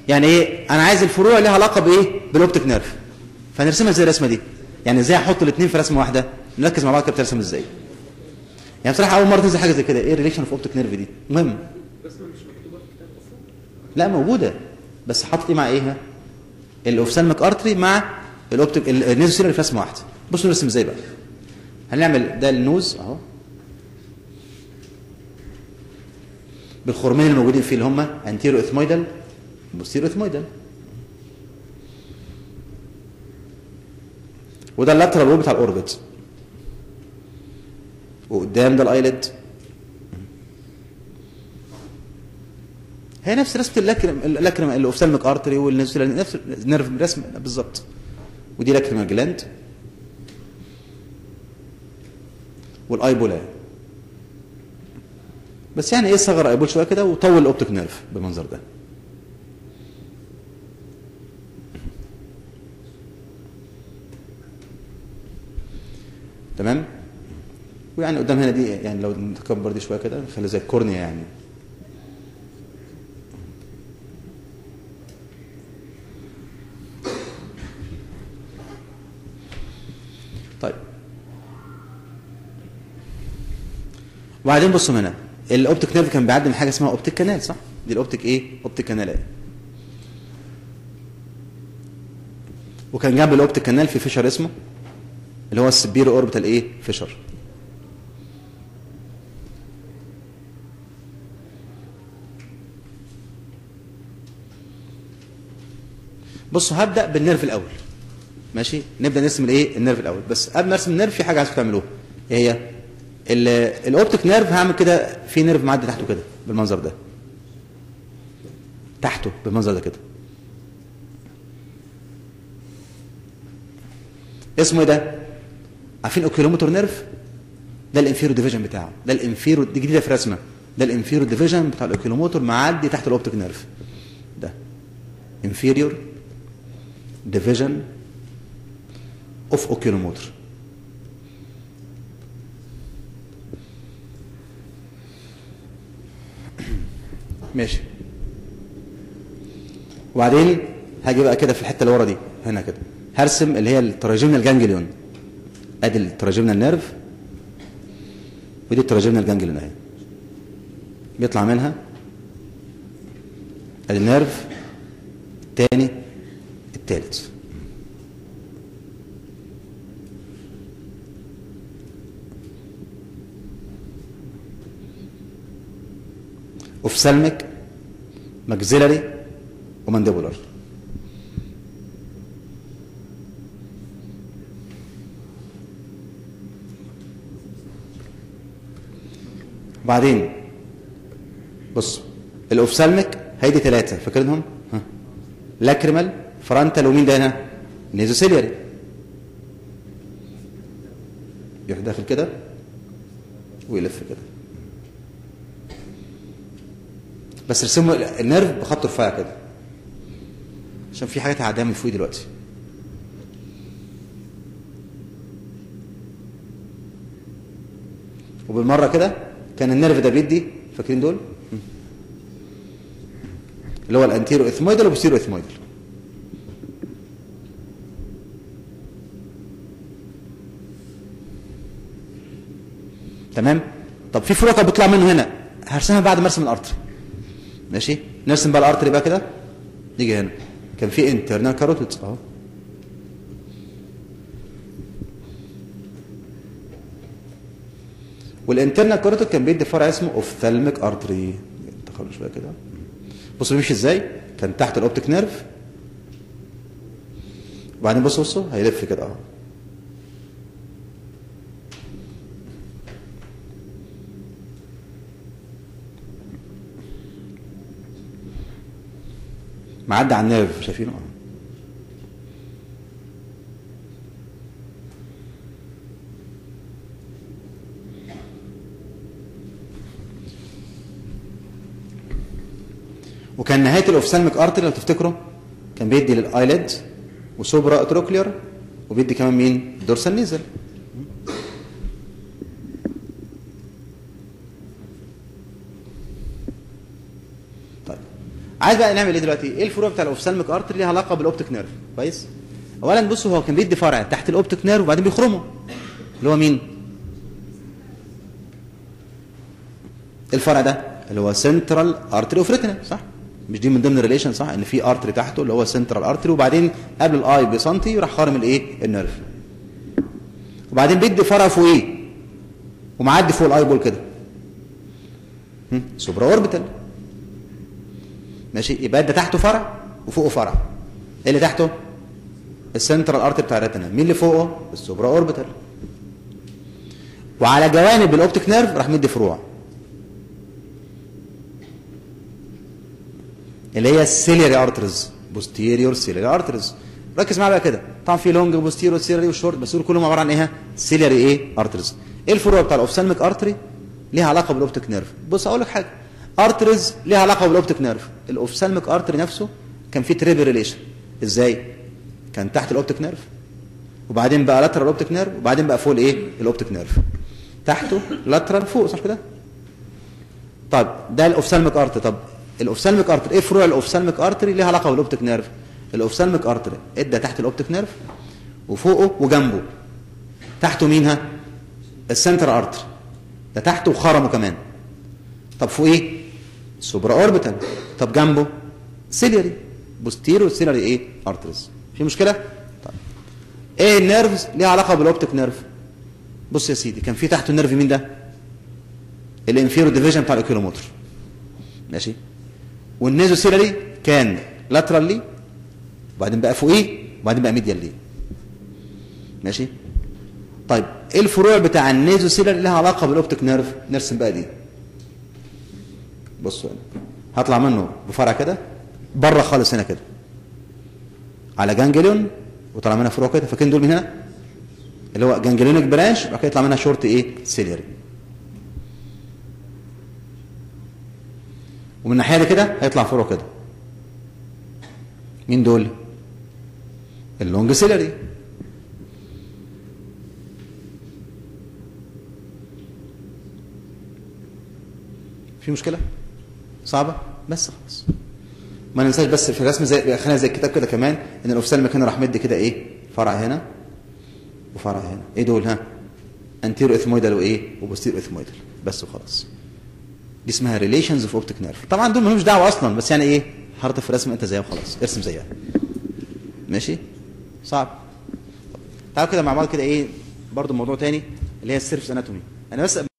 يعني ايه انا عايز الفروع ليها علاقه بايه بالاوبتيك نيرف فنرسمها ازاي الرسمه دي يعني ازاي احط الاثنين في رسمه واحده نركز مع بعض كده بترسم ازاي يعني بصراحه اول مره تنزل حاجه زي كده ايه الريليشن اوف اوبتيك نيرف دي مهم لا موجوده بس حاطط ايه مع ايه ها؟ الاوفسالميك ارتري مع الاوبتيك النيزوسيلر في رسمه واحده بصوا نرسم ازاي بقى هنعمل ده النوز اهو بالخرمين الموجودين فيه اللي هم انتيرو اثمويدال بوستيرو اثمويدال وده اللاترال وول بتاع الاوربت وقدام ده الايلid هي نفس رسمه اللاكرم اللاكرم الاوفسالميك ارتري والنفس نفس نيرف رسم بالظبط ودي لاكريمال جلاند والايبولا بس يعني ايه صغر ايبول شويه كده وطول الاوبتيك نيرف بالمنظر ده تمام ويعني قدام هنا دي يعني لو نكبر دي شويه كده نخلي زي الكورنيا يعني طيب وبعدين بصوا هنا الاوبتيك نيرف كان بيعدي من حاجه اسمها اوبتيك كانال صح دي الاوبتيك ايه اوبتيك كانال ايه وكان جنب الاوبتيك كانال في فيشر اسمه اللي هو السبيرو اوربيتال ايه فيشر بصوا هبدا بالنيرف الاول ماشي نبدا نرسم الايه النيرف الاول بس قبل ما ارسم النيرف في حاجه عايزكم تعملوها ايه هي ال- الاوبتيك نيرف هعمل كده في نيرف معدي تحته كده بالمنظر ده تحته بالمنظر ده كده اسمه ايه ده عارفين اوكيلومتر نيرف ده الانفيرو ديفيجن بتاعه ده الانفيرو دي جديده في رسمه ده الانفيرو ديفيجن بتاع الاوكيلومتر معدي تحت الاوبتيك نيرف ده inferior division of oculomotor ماشي وبعدين هاجي بقى كده في الحته اللي ورا دي هنا كده هرسم اللي هي التراجمنال جانجليون ادي التراجمنال نيرف ودي التراجمنال جانجليون اهي بيطلع منها ادي النيرف الثاني الثالث اوفسالميك ماكسيلاري ومانديبولار بعدين بص الاوفسالميك هيدي ثلاثه فاكرينهم؟ ها لاكريمال فرانتال ومين ده هنا؟ نيزوسيلياري يروح داخل كده ويلف كده بس ارسموا النيرف بخط رفيع كده عشان في حاجات هعديها من فوق دلوقتي وبالمره كده كان النيرف ده بيدي فاكرين دول اللي هو الانتيرو اثمويدال وبوستيرو اثمويدال تمام طب في فروع كانت بتطلع منه هنا هرسمها بعد ما ارسم الارتري ماشي نرسم بقى الارتري بقى كده نيجي هنا كان في انترنال كاروتيد اهو والانترنال كاروتيد كان بيدي فرع اسمه اوفثالميك ارتري تخلوا شويه كده بصوا بيمشي ازاي كان تحت الاوبتيك نيرف وبعدين بصوا بصوا هيلف كده اهو معدي على النيرف شايفينه اه وكان نهايه الاوفسالميك ارتري لو تفتكروا كان بيدي للايليد وسوبرا اتروكلير وبيدي كمان مين دورسال نيزل طيب عايز بقى نعمل ايه دلوقتي ايه الفروع بتاع الاوفسالميك ارتري ليها علاقه بالاوبتيك نيرف كويس اولا بصوا هو كان بيدي فرع تحت الاوبتيك نيرف وبعدين بيخرمه اللي هو مين الفرع ده اللي هو سنترال ارتري اوف ريتنا صح مش دي من ضمن الريليشن صح ان في ارتري تحته اللي هو سنترال ارتري وبعدين قبل الاي بسنتي يروح خارم الايه النيرف وبعدين بيدي فرع فوقيه ومعدي فوق الاي بول كده سوبرا اوربيتال ماشي يبقى ده تحته فرع وفوقه فرع ايه اللي تحته السنترال ارتري بتاع الريتنا مين اللي فوقه السوبرا اوربيتال وعلى جوانب الاوبتيك نيرف راح مدي فروع اللي هي السيلياري ارترز بوستيريور سيلياري ارترز ركز معايا بقى كده طبعا في لونج بوستيريور سيلياري وشورت بس دول كلهم عباره عن ايه سيلياري ايه ارترز ايه الفروع بتاع الاوفسالميك ارتري ليها علاقه بالاوبتيك نيرف بص اقول لك حاجه ارترز ليها علاقه بالاوبتيك نيرف الاوفسالميك ارتري نفسه كان فيه تريبل ريليشن ازاي كان تحت الاوبتيك نيرف وبعدين بقى لاترال اوبتيك نيرف وبعدين بقى فوق الايه الاوبتيك نيرف تحته لاترال فوق صح كده طيب ده الاوفسالميك ارتري طب الاوفسالميك ارتري ايه فروع الاوفسالميك ارتري ليها علاقه بالاوبتيك نيرف الاوفسالميك ارتري ادى تحت الاوبتيك نيرف وفوقه وجنبه تحته مين ها السنتر ارتري ده تحته وخرمه كمان طب فوق ايه سوبرا اوربيتال طب جنبه سيلياري بوستيرو سيلياري ايه ارتريز في مشكله طيب ايه النيرفز ليها علاقه بالاوبتيك نيرف بص يا سيدي كان في تحته النيرف مين ده الانفيرو ديفيجن بتاع الاوكيلومتر ماشي والنيزو سيلري كان لاترالي وبعدين بقى فوقيه وبعدين بقى ميديالي ماشي طيب ايه الفروع بتاع النيزو سيلري لها علاقه بالاوبتيك نيرف نرسم بقى دي بصوا هنا هطلع منه بفرع كده بره خالص هنا كده على جانجليون وطلع منها فروع كده فاكرين دول من هنا اللي هو جانجليونيك برانش وبعد كده يطلع منها شورت ايه سيلري ومن الناحيه دي كده هيطلع فروع كده مين دول اللونج سيلري في مشكله صعبه بس خلاص ما ننساش بس في الرسم زي خلينا زي الكتاب كده كمان ان الاوفسالميك هنا راح مدي كده ايه فرع هنا وفرع هنا ايه دول ها انتيرو اثمويدال وايه وبوستيرو اثمويدال بس وخلاص دي اسمها ريليشنز اوف اوبتيك نيرف طبعا دول ملوش دعوه اصلا بس يعني ايه حرط في الرسم انت زيها وخلاص ارسم زيها ماشي صعب تعالوا كده مع بعض كده ايه برضو موضوع تاني اللي هي السيرفس اناتومي انا بس